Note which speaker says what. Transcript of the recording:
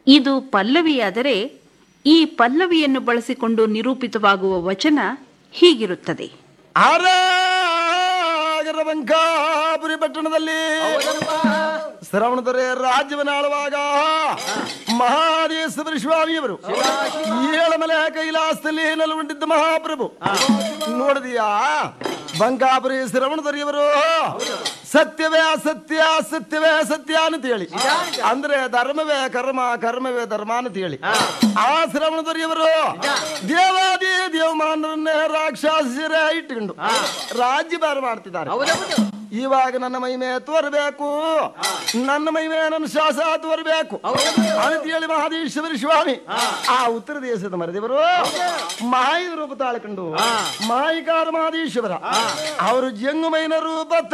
Speaker 1: ಇದು ಪಲ್ಲವಿಯಾದರೆ ಈ ಪಲ್ಲವಿಯನ್ನು ಬಳಸಿಕೊಂಡು ನಿರೂಪಿತವಾಗುವ ವಚನ ಹೀಗಿರುತ್ತದೆ
Speaker 2: ಆರಾಗರವಂಕಾಪುರಿ ಪಟ್ಟಣದಲ್ಲಿ ಶ್ರವಣದೊರೆ ರಾಜ್ಯವನ್ನು ಆಳುವಾಗ ಮಹಾದೇಶ್ವರ ಸ್ವಾಮಿಯವರು ಏಳಮಲೆ ಕೈಲಾಸದಲ್ಲಿ ನೆಲಗೊಂಡಿದ್ದ ಮಹಾಪ್ರಭು ನೋಡಿದೀಯಾ ಬಂಕಾಪುರಿ ಶ್ರವಣದೊರೆಯವರು ಸತ್ಯವೇ ಅಸತ್ಯ ಸತ್ಯವೇ ಸತ್ಯ ಅಂತ ಹೇಳಿ ಅಂದ್ರೆ ಧರ್ಮವೇ ಕರ್ಮ ಕರ್ಮವೇ ಧರ್ಮ ಅಂತ ಹೇಳಿ ಆ ಶ್ರವಣದೊರೆಯವರು ದೇವಾದಿ ದೇವಮಾನರನ್ನೇ ರಾಕ್ಷಸರೇ ಇಟ್ಟುಕೊಂಡು ರಾಜ್ಯಭಾರ ಮಾಡ್ತಿದ್ದಾರೆ ಇವಾಗ ನನ್ನ ಮಹಿಮೆ ತೋರಬೇಕು ನನ್ನ ಮಹಿಮೆ ನನ್ನ ಶಾಸ ತೋರಬೇಕು ಅಂತ ಹೇಳಿ ಮಹಾದೇಶ್ವರ ಸ್ವಾಮಿ ಆ ಉತ್ತರ ದೇಶದ ಮರದೇವರು ಮಾಯ ರೂಪ ತಾಳ್ಕೊಂಡು ಮಾಯಿಕಾರ ಮಹಾದೇಶ್ವರ ಅವರು ಜಂಗುಮೈನ ರೂಪ